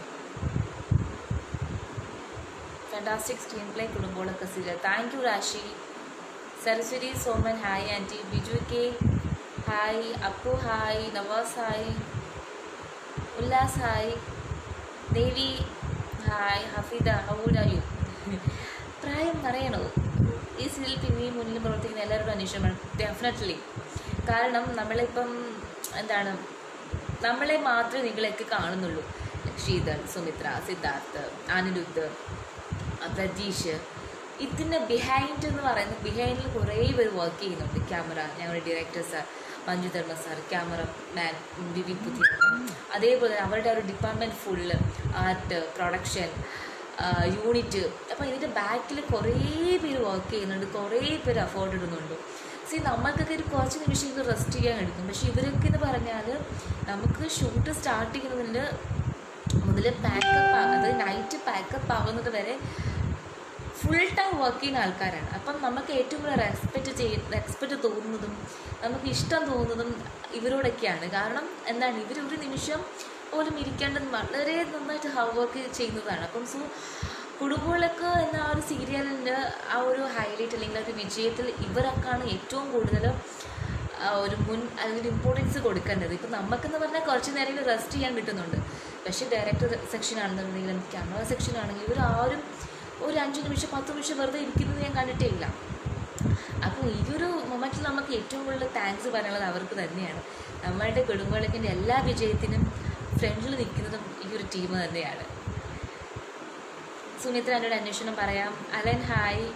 ഫാൻറ്റാസ്റ്റിക് സ്ക്രീൻ പ്ലേ കുടുംബങ്ങളൊക്കെ serial thank you Rashi Saraswathi Soman hi aunty Biju K hi Appu hi Navas hi Ullas hi Devi hi Hafeeda how'd are you പ്രായം പറയണോ ഈ സീരിയൽ പിന്നെയും മുന്നിൽ പ്രവർത്തിക്കുന്ന എല്ലാവരുടെ അന്വേഷണമാണ് ഡെഫിനറ്റ്ലി കാരണം നമ്മളിപ്പം എന്താണ് നമ്മളെ മാത്രമേ നിങ്ങളെയൊക്കെ കാണുന്നുള്ളൂ ശ്രീധർ സുമിത്ര സിദ്ധാർത്ഥ് അനിരുദ്ധ് പ്രതീഷ് ഇതിന് ബിഹൈൻഡ് എന്ന് പറയുന്നത് ബിഹൈൻഡിൽ കുറേ പേര് വർക്ക് ചെയ്യുന്നുണ്ട് ക്യാമറ ഞങ്ങളുടെ director sir Manju Dharma sir cameraman Vivin പുതിയ അതേപോലെ തന്നെ അവരുടെ ആ ഒരു department full art production unit അപ്പോൾ ഇതിൻ്റെ ബാക്കിൽ കുറേ പേര് വർക്ക് ചെയ്യുന്നുണ്ട് കുറേ പേര് അഫോർഡ് ഇടുന്നുണ്ട് സി നമ്മൾക്കൊക്കെ ഒരു കുറച്ച് നിമിഷം ഇത് റെസ്റ്റ് ചെയ്യാൻ എടുക്കും പക്ഷേ ഇവരൊക്കെ എന്ന് പറഞ്ഞാൽ നമുക്ക് ഷൂട്ട് സ്റ്റാർട്ട് ചെയ്യുന്നതിന് മുതൽ പാക്കപ്പ് അത് നൈറ്റ് പാക്കപ്പ് ആവുന്നത് വരെ ഫുൾ ടൈം വർക്ക് ചെയ്യുന്ന ആൾക്കാരാണ് അപ്പം നമുക്ക് ഏറ്റവും കൂടുതൽ റെസ്പെക്റ്റ് ചെയ്യ റെസ്പെക്റ്റ് തോന്നുന്നതും നമുക്ക് ഇഷ്ടം തോന്നുന്നതും ഇവരോടൊക്കെയാണ് കാരണം എന്താണ് ഇവർ ഒരു നിമിഷം പോലും ഇരിക്കേണ്ടത് വളരെ നന്നായിട്ട് ഹാർഡ് വർക്ക് ചെയ്യുന്നതാണ് അപ്പം സോ കുടുംബങ്ങളൊക്കെ എന്ന ആ ഒരു സീരിയലിൻ്റെ ആ ഒരു ഹൈലൈറ്റ് അല്ലെങ്കിൽ ആ ഒരു വിജയത്തിൽ ഇവരൊക്കെയാണ് ഏറ്റവും കൂടുതൽ ആ ഒരു മുൻ അല്ലെങ്കിൽ ഇമ്പോർട്ടൻസ് കൊടുക്കേണ്ടത് ഇപ്പം നമുക്കെന്ന് പറഞ്ഞാൽ കുറച്ച് നേരം റെസ്റ്റ് ചെയ്യാൻ കിട്ടുന്നുണ്ട് പക്ഷേ ഡയറക്ടർ സെക്ഷൻ ആണെന്നുണ്ടെങ്കിലും ക്യാമറ സെക്ഷൻ ആണെങ്കിലും ഇവർ ആരും ഒരു അഞ്ച് നിമിഷം പത്ത് നിമിഷം വെറുതെ ഇരിക്കുന്നത് ഞാൻ കണ്ടിട്ടേ ഇല്ല അപ്പോൾ ഈ ഒരു മൊമെൻറ്റിൽ നമുക്ക് ഏറ്റവും കൂടുതൽ താങ്ക്സ് പറയാനുള്ളത് അവർക്ക് തന്നെയാണ് നമ്മളുടെ കുടുംബങ്ങളിൻ്റെ എല്ലാ വിജയത്തിനും ഫ്രണ്ടിൽ നിൽക്കുന്നതും ഈ ഒരു ടീം തന്നെയാണ് സുമിത്ര എന്നോട് അന്വേഷണം പറയാം അലൻ ഹായ്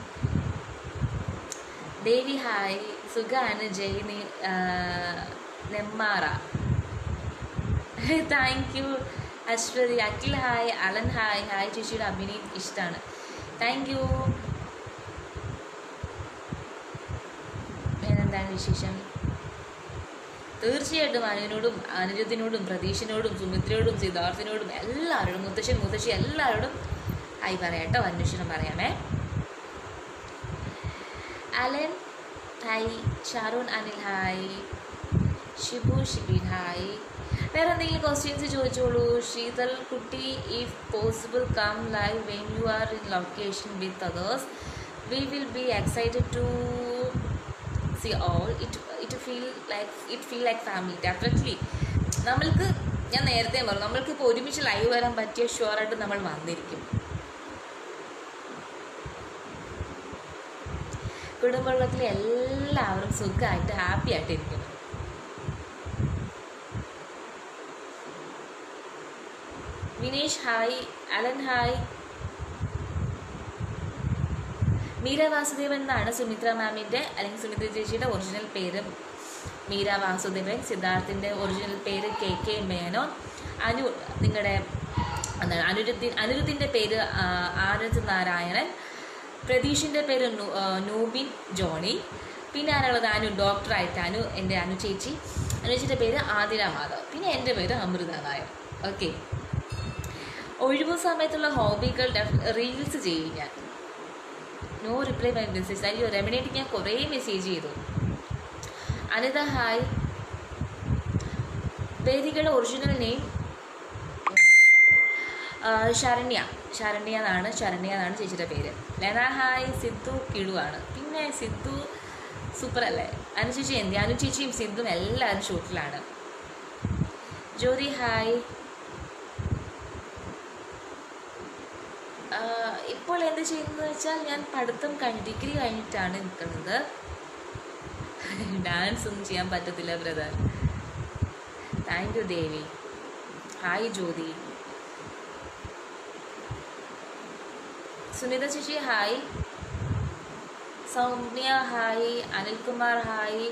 ദേവി ഹായ് സുഖാണ് ജയ് നി- ആ, Nemmara thank you Aswathi Akhil hi Alan hi hi ചേച്ചിയുടെ അഭിനയം ഇഷ്ടമാണ് താങ്ക് യു വേറെന്താണ് വിശേഷം തീർച്ചയായിട്ടും അനുവിനോടും അനുജത്തിനോടും പ്രതീഷിനോടും സുമിത്രയോടും സിദ്ധാർത്ഥിനോടും എല്ലാവരോടും മുത്തശ്ശൻ മുത്തശ്ശി എല്ലാവരോടും ഹായ് പറയാം കേട്ടോ അന്വേഷണം പറയാമേ Alan hi Sharoon Anil hi Shibu Shibin hi വേറെ എന്തെങ്കിലും ക്വസ്റ്റ്യൻസ് ചോദിച്ചോളൂ ശീതൽ കുട്ടി if possible come live when you are in location with others we will be excited to see all it it feel like it feel like family definitely നമ്മൾക്ക് ഞാൻ നേരത്തെ പറഞ്ഞു നമ്മൾക്ക് ഇപ്പോൾ ഒരുമിച്ച് ലൈവ് വരാൻ പറ്റിയ ഷുവറായിട്ട് നമ്മൾ വന്നിരിക്കും കുടുംബത്തിലെ എല്ലാവരും സുഖമായിട്ട് ഹാപ്പി ആയിട്ട് ഇരിക്കുന്നു Vinesh hi Alan hi Meera Vasudevan എന്നാണ് സുമിത്ര മാമിൻ്റെ അല്ലെങ്കിൽ സുമിത്ര ചേച്ചിയുടെ ഒറിജിനൽ പേര് മീര വാസുദേവൻ സിദ്ധാർത്ഥിൻ്റെ ഒറിജിനൽ പേര് കെ കെ മേനോൻ അനു നിങ്ങളുടെ എന്താണ് അനിരുദ്ധി അനിരുദ്ധിൻ്റെ പേര് ആ, ആനന്ദ് നാരായണൻ പ്രതീഷിൻ്റെ പേര് നൂ- ആ, നൂബിൻ ജോണി പിന്നെ ആരാളുള്ളത് അനു ഡോക്ടറായിട്ട് അനു എൻ്റെ അനു ചേച്ചി അനു ചേച്ചിയുടെ പേര് ആതിര മാധവ് പിന്നെ എൻ്റെ പേര് അമൃത നായർ ഓക്കെ ഒഴിവു സമയത്തുള്ള ഹോബികൾ റീൽസ് ചെയ്യും ഞാൻ നോ റിപ്ലൈ മൈ മെസ്സേജ് അയ്യോ റെമിനേറ്റ് ഞാൻ കുറേ മെസ്സേജ് ചെയ്തു അനിത ഹായ് വേദികയുടെ ഒറിജിനൽ നെയിം ശരണ്യ ശരണ്യ എന്നാണ് ശരണ്യ എന്നാണ് ചേച്ചിയുടെ പേര് ലെന ഹായ് സിദ്ധു കിടുവാണ് പിന്നെ സിദ്ധു സൂപ്പർ അല്ലേ അനു ചേച്ചി എന്തി അനു ചേച്ചിയും സിദ്ധും എല്ലാവരും ഷൂട്ടിലാണ് ജ്യോതി ഹായ് ആഹ് ഇപ്പോൾ എന്ത് ചെയ്യുന്നത് വെച്ചാൽ ഞാൻ പഠിത്തം കഴിഞ്ഞ് ഡിഗ്രി കഴിഞ്ഞിട്ടാണ് നിൽക്കുന്നത് ഡാൻസ് ഒന്നും ചെയ്യാൻ പറ്റത്തില്ല brother thank you Devi hi Jyothi Sunitha ചേച്ചി hi Soumya hi Anilkumar hi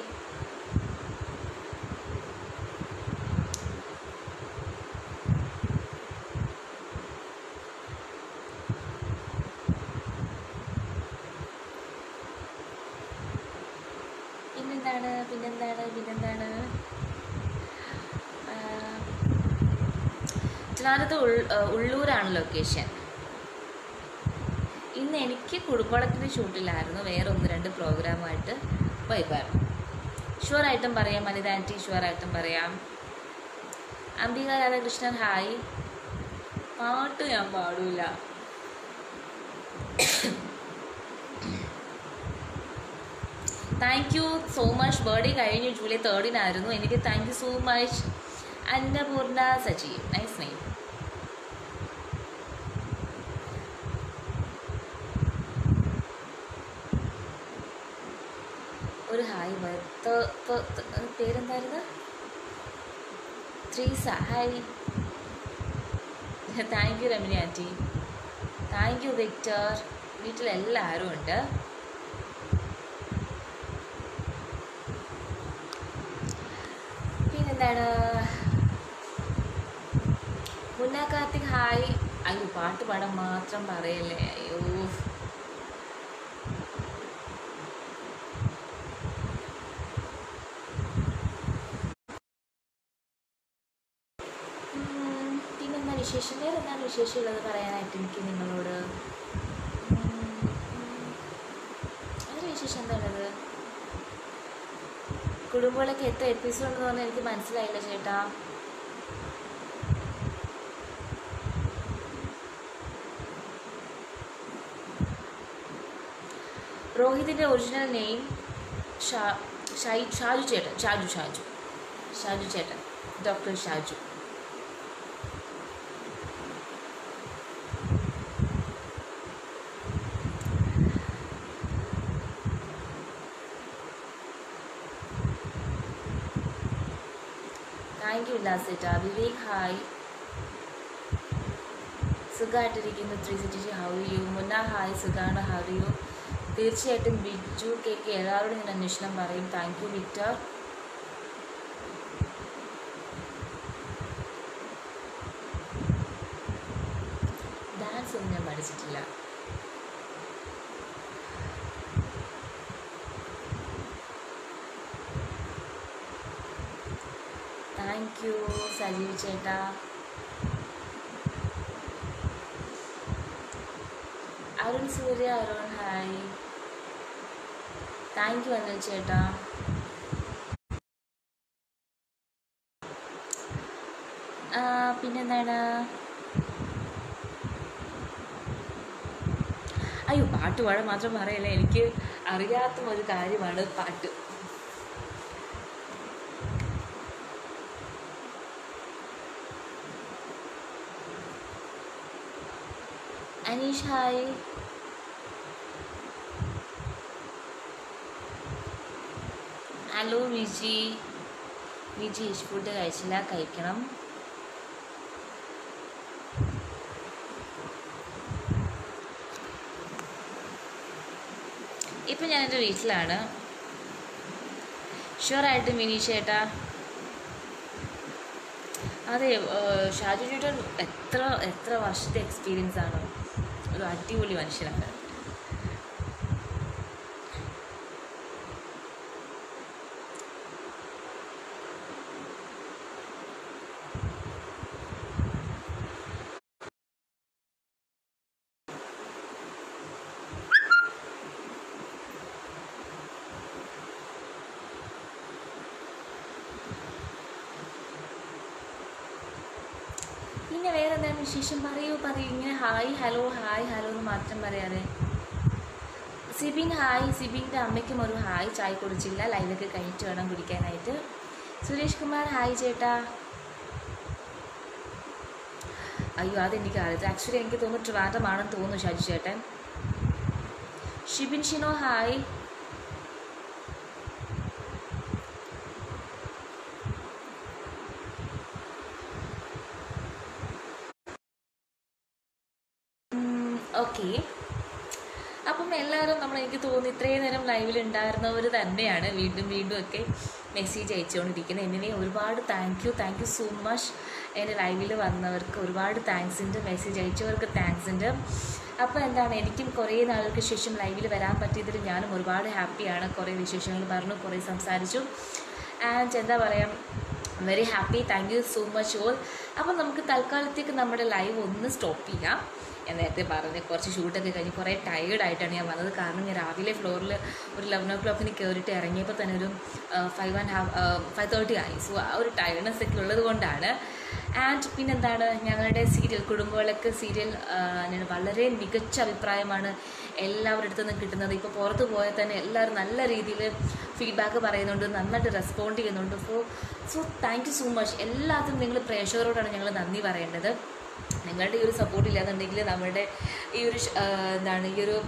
പിന്നെന്താണ് പിന്നെന്താണ് പിന്നെന്താണ് ട്രിവാൻഡ്രത്ത് ഉൾ ആ, ഉള്ളൂരാണ് ലൊക്കേഷൻ ഇന്ന് എനിക്ക് കുടുംബളത്തിൻ്റെ ഷൂട്ടിലായിരുന്നു വേറെ ഒന്ന് രണ്ട് പ്രോഗ്രാമായിട്ട് വൈകുമായിരുന്നു ഷുവറായിട്ടും പറയാം അനിത ആൻറ്റി ഷുവറായിട്ടും പറയാം അംബിക രാധാകൃഷ്ണൻ ഹായ് പാട്ട് ഞാൻ പാടൂല thank you so much birthday കഴിഞ്ഞു ജൂലൈ തേർഡിനായിരുന്നു എനിക്ക് thank you so much Annapoorna Sajeev nice name ഒരു ഹായ് ബർത്ത് പേരെന്തായിരുന്നു Theresa hi thank you Ramani aunty thank you Victor വീട്ടിലെല്ലാവരും ഉണ്ട് പിന്നെന്താണ് മുന്ന കാർത്തിക് ഹായ് അയ്യോ പാട്ട് പാടാൻ മാത്രം പറയല്ലേ അയ്യോ ഉം, പിന്നെന്താ വിശേഷം വേറെ എന്താണ് വിശേഷമുള്ളത് പറയാനായിട്ട് എനിക്ക് നിങ്ങളോട് ഉം, ഉം. വേറെ വിശേഷം എന്താണത് കുടുംബങ്ങളൊക്കെ എത്ര എപ്പിസോഡ് എന്ന് പറഞ്ഞാൽ എനിക്ക് മനസ്സിലായില്ല ചേട്ടാ രോഹിതിൻ്റെ ഒറിജിനൽ നെയിം ഷാ ഷായി ഷാജു ചേട്ടൻ ഷാജു ഷാജു ഷാജു ചേട്ടൻ ഡോക്ടർ ഷാജു താങ്ക് യു ഉല്ലാസേട്ട വിവേക് ഹായ് സുഖമായിട്ടിരിക്കുന്നു three city how you Munna hi സുഖാണ് ഹൗ യു തീർച്ചയായിട്ടും ബിജു കെ കെ എല്ലാവരോടും ഞാൻ അന്വേഷണം പറയും താങ്ക് യു വിക്ടർ ഒന്നും ഞാൻ പഠിച്ചിട്ടില്ല താങ്ക് യു സജീവ് ചേട്ടാ Arun Surya Arun hi thank you Anil ചേട്ടാ ആ, പിന്നെന്താണ് അയ്യോ പാട്ട് പാടാൻ മാത്രം പറയല്ല എനിക്ക് അറിയാത്ത ഒരു കാര്യമാണ് പാട്ട് Aneesh hi hello Viji Viji food കഴിച്ചില്ല കഴിക്കണം ഇപ്പം ഞാൻ എൻ്റെ വീട്ടിലാണ് ഷുവറായിട്ട് മിനി ചേട്ടാ അതെ ഏഹ് ഷാജു ചേട്ടൻ എത്ര എത്ര വർഷത്തെ എക്സ്പീരിയൻസ് ആണ് ഒരു അടിപൊളി മനുഷ്യനാണ് പിന്നെ വേറെ എന്താണ് വിശേഷം പറയൂ പറയൂ ഇങ്ങനെ ഹായ് ഹലോ ഹായ് ഹലോ എന്ന് മാത്രം പറയാതെ സിബിൻ ഹായ് സിബിൻ്റെ അമ്മയ്ക്കും ഒരു ഹായ് ചായ കുടിച്ചില്ല ലൈവൊക്കെ കഴിഞ്ഞിട്ട് വേണം കുടിക്കാനായിട്ട് സുരേഷ് കുമാർ ഹായ് ചേട്ടാ അയ്യോ അതെനിക്ക് അറിയാം ആക്ച്വലി എനിക്ക് തോന്നുന്നു ട്രിവാൻഡമാണെന്ന് തോന്നുന്നു ഷാജു ചേട്ടൻ ഷിബിൻ ഷിനോ ഹായ് ഓക്കെ അപ്പം എല്ലാവരും നമ്മൾ എനിക്ക് തോന്നുന്നു ഇത്രയും നേരം ലൈവിൽ ഉണ്ടായിരുന്നവർ തന്നെയാണ് വീണ്ടും വീണ്ടും ഒക്കെ മെസ്സേജ് അയച്ചുകൊണ്ടിരിക്കുന്നത് എന്നിനെ ഒരുപാട് thank you thank you so much എൻ്റെ ലൈവിൽ വന്നവർക്ക് ഒരുപാട് താങ്ക്സ് ഉണ്ട് മെസ്സേജ് അയച്ചവർക്ക് താങ്ക്സ് ഉണ്ട് അപ്പോൾ എന്താണ് എനിക്കും കുറേ നാളുകൾക്ക് ശേഷം ലൈവിൽ വരാൻ പറ്റിയതിൽ ഞാനും ഒരുപാട് ഹാപ്പിയാണ് കുറേ വിശേഷങ്ങൾ പറഞ്ഞു കുറേ സംസാരിച്ചു ആൻഡ് എന്താ പറയുക very happy thank you so much all അപ്പോൾ നമുക്ക് തൽക്കാലത്തേക്ക് നമ്മുടെ ലൈവ് ഒന്ന് സ്റ്റോപ്പ് ചെയ്യാം ഞാൻ നേരത്തെ പറഞ്ഞ് കുറച്ച് ഷൂട്ടൊക്കെ കഴിഞ്ഞ് കുറേ ടയേർഡ് ആയിട്ടാണ് ഞാൻ വന്നത് കാരണം ഞാൻ രാവിലെ ഫ്ലോറിൽ ഒരു ലെവൻ ഓ ക്ലോക്കിന് കയറിയിട്ട് ഇറങ്ങിയപ്പോൾ തന്നെ ഒരു five and half five thirty ആയി സോ ആ ഒരു ടയർഡ്നെസ് ഒക്കെ ഉള്ളത് കൊണ്ടാണ് ആൻഡ് പിന്നെന്താണ് ഞങ്ങളുടെ സീരിയൽ കുടുംബവിളക്ക് സീരിയൽ ഞാൻ വളരെ മികച്ച അഭിപ്രായമാണ് എല്ലാവരുടെ അടുത്തു നിന്ന് കിട്ടുന്നത് ഇപ്പോൾ പുറത്ത് പോയാൽ തന്നെ എല്ലാവരും നല്ല രീതിയിൽ ഫീഡ്ബാക്ക് പറയുന്നുണ്ട് നന്നായിട്ട് റെസ്പോണ്ട് ചെയ്യുന്നുണ്ട് so so thank you so much എല്ലാത്തിനും നിങ്ങൾ പ്രേക്ഷകരോടാണ് ഞങ്ങൾ നന്ദി പറയേണ്ടത് നിങ്ങളുടെ ഈ ഒരു സപ്പോർട്ട് ഇല്ലാന്നുണ്ടെങ്കിൽ നമ്മുടെ ഈ ഒരു ഷ്- ആ, എന്താണ് ഈ ഒരു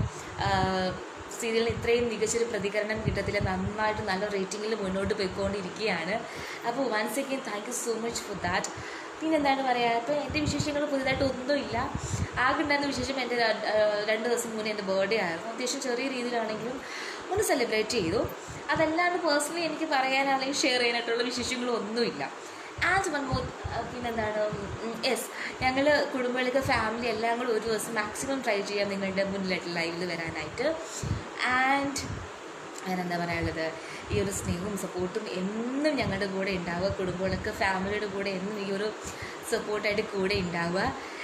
സീരിയലിന് ഇത്രയും മികച്ചൊരു പ്രതികരണം കിട്ടത്തില്ല നന്നായിട്ട് നല്ല റേറ്റിങ്ങിൽ മുന്നോട്ട് പോയിക്കൊണ്ടിരിക്കുകയാണ് അപ്പോൾ once again thank you so much for that പിന്നെ എന്താണ് പറയുക ഇപ്പോൾ എൻ്റെ വിശേഷങ്ങൾ പുതുതായിട്ട് ഒന്നുമില്ല ആകെ ഉണ്ടായിരുന്ന വിശേഷം എൻ്റെ ര- ആ, രണ്ട് ദിവസം മുന്നേ എൻ്റെ ബർത്ത്ഡേ ആയിരുന്നു അത്യാവശ്യം ചെറിയ രീതിയിലാണെങ്കിലും ഒന്ന് സെലിബ്രേറ്റ് ചെയ്തു അതല്ലാണ്ട് പേഴ്സണലി എനിക്ക് പറയാനാണെങ്കിൽ ഷെയർ ചെയ്യാനായിട്ടുള്ള വിശേഷങ്ങളൊന്നുമില്ല ഒന്നുമില്ല ആൻഡ് വൺ മോർ പിന്നെന്താണ് യെസ് ഞങ്ങൾ കുടുംബങ്ങളിലേക്ക് ഫാമിലി എല്ലാം കൂടി ഒരു ദിവസം മാക്സിമം ട്രൈ ചെയ്യാം നിങ്ങളുടെ മുന്നിലായിട്ട് ലൈവിൽ വരാനായിട്ട് ആൻഡ് വേറെന്താ പറയാനുള്ളത് ഈ ഒരു സ്നേഹവും സപ്പോർട്ടും എന്നും ഞങ്ങളുടെ കൂടെ ഉണ്ടാവുക കുടുംബങ്ങളൊക്കെ ഫാമിലിയുടെ കൂടെ എന്നും ഈ ഒരു സപ്പോർട്ടായിട്ട് കൂടെ ഉണ്ടാവുക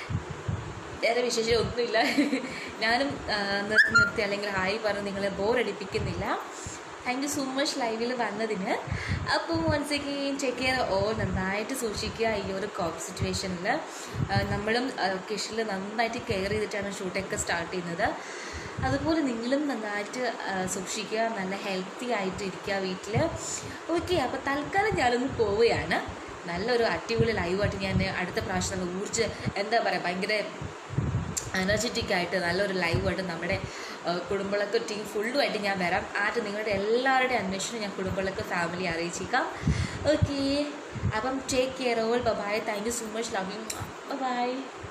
വേറെ വിശേഷം ഒന്നുമില്ല ഞാനും ആ, നിർത്തി നിർത്തി അല്ലെങ്കിൽ ഹായ് പറഞ്ഞ് നിങ്ങളെ ബോറടിപ്പിക്കുന്നില്ല താങ്ക് യു സോ മച്ച് ലൈവിൽ വന്നതിന് അപ്പോൾ വൺസ് അഗെയിൻ ചെക്ക് കെയർ ഓ നന്നായിട്ട് സൂക്ഷിക്കുക ഈ ഒരു കോപ്പ് സിറ്റുവേഷനിൽ നമ്മളും കിഷനിൽ നന്നായിട്ട് കെയർ ചെയ്തിട്ടാണ് ഷൂട്ടൊക്കെ സ്റ്റാർട്ട് ചെയ്യുന്നത് അതുപോലെ നിങ്ങളും നന്നായിട്ട് ആ, സൂക്ഷിക്കുക നല്ല ഹെൽത്തി ആയിട്ട് ഇരിക്കുക വീട്ടിൽ ഓക്കെ അപ്പോൾ തൽക്കാലം ഞാനൊന്ന് പോവുകയാണ് നല്ലൊരു അടിപൊളി ലൈവായിട്ട് ഞാൻ അടുത്ത പ്രാവശ്യം നല്ല ഊർജ്ജ എന്താ പറയുക ഭയങ്കര എനർജറ്റിക് ആയിട്ട് നല്ലൊരു ലൈവായിട്ട് നമ്മുടെ ആ, കുടുംബളക്ക് ടീം ഫുള്ളുമായിട്ട് ഞാൻ വരാം ആയിട്ട് നിങ്ങളുടെ എല്ലാവരുടെയും അന്വേഷണം ഞാൻ കുടുംബളക്ക് ഫാമിലി അറിയിച്ചേക്കാം ഓക്കെ അപ്പം take care all bye thank you so much love you by